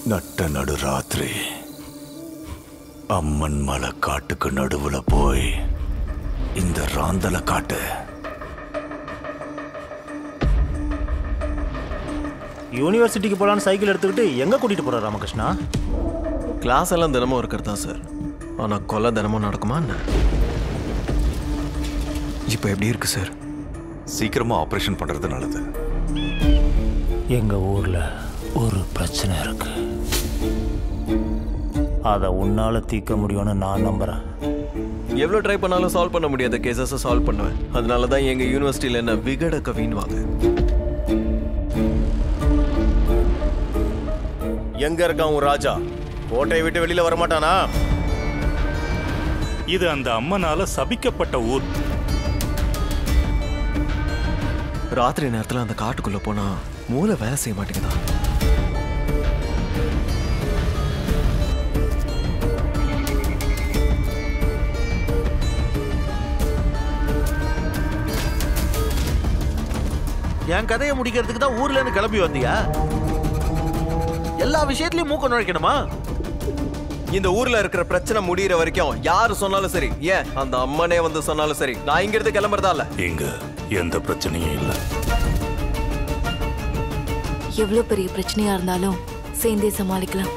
நட்ட நடு ராத்திரி அம்மன் மலை காட்டுக்கு நடுவுல போய் இந்த ராந்தல காட்டு யூனிவர்சிட்டிக்கு போகலான்னு சைக்கிள் எடுத்துக்கிட்டு எங்கே கூட்டிகிட்டு போகிற ராமகிருஷ்ணா கிளாஸ் எல்லாம் தினமும் இருக்கிறது தான் சார் ஆனால் கொலை தினமும் நடக்குமா என்ன இப்போ எப்படி இருக்கு சார் சீக்கிரமா ஆபரேஷன் பண்றது நல்லது எங்கள் ஊரில் ஒரு பிரச்சனை இருக்கு அதை உன்னால் தீர்க்க முடியும்னு நான் நம்புகிறேன் எவ்வளோ ட்ரை பண்ணாலும் சால்வ் பண்ண முடியாத கேசஸை சால்வ் பண்ணுவேன் அதனால தான் எங்கள் யூனிவர்சிட்டியில் என்ன விகட கவின்வாங்க எங்க இருக்கான் உன் ராஜா கோட்டையை விட்டு வெளியில வரமாட்டானா இது அந்த அம்மனால சபிக்கப்பட்ட ஊர் ராத்திரி நேரத்தில் அந்த காட்டுக்குள்ளே போனால் மூளை வேலை செய்ய மாட்டேங்குதா என் கதையை முடிக்கிறதுக்கு தான் ஊர்ல இருந்து கிளம்பி வந்தியா எல்லா விஷயத்துலயும் மூக்க நுழைக்கணுமா இந்த ஊர்ல இருக்கிற பிரச்சனை முடியிற வரைக்கும் யாரு சொன்னாலும் சரி ஏன் அந்த அம்மனே வந்து சொன்னாலும் சரி நான் இங்கிருந்து கிளம்புறதா இல்ல இங்க எந்த பிரச்சனையும் இல்லை எவ்வளோ பெரிய பிரச்சனையா இருந்தாலும் சேர்ந்தே சமாளிக்கலாம்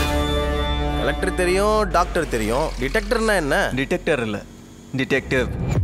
கலெக்டர் தெரியும் டாக்டர் தெரியும் டிடெக்டர்னா என்ன டிடெக்டர் இல்ல டிடெக்டிவ்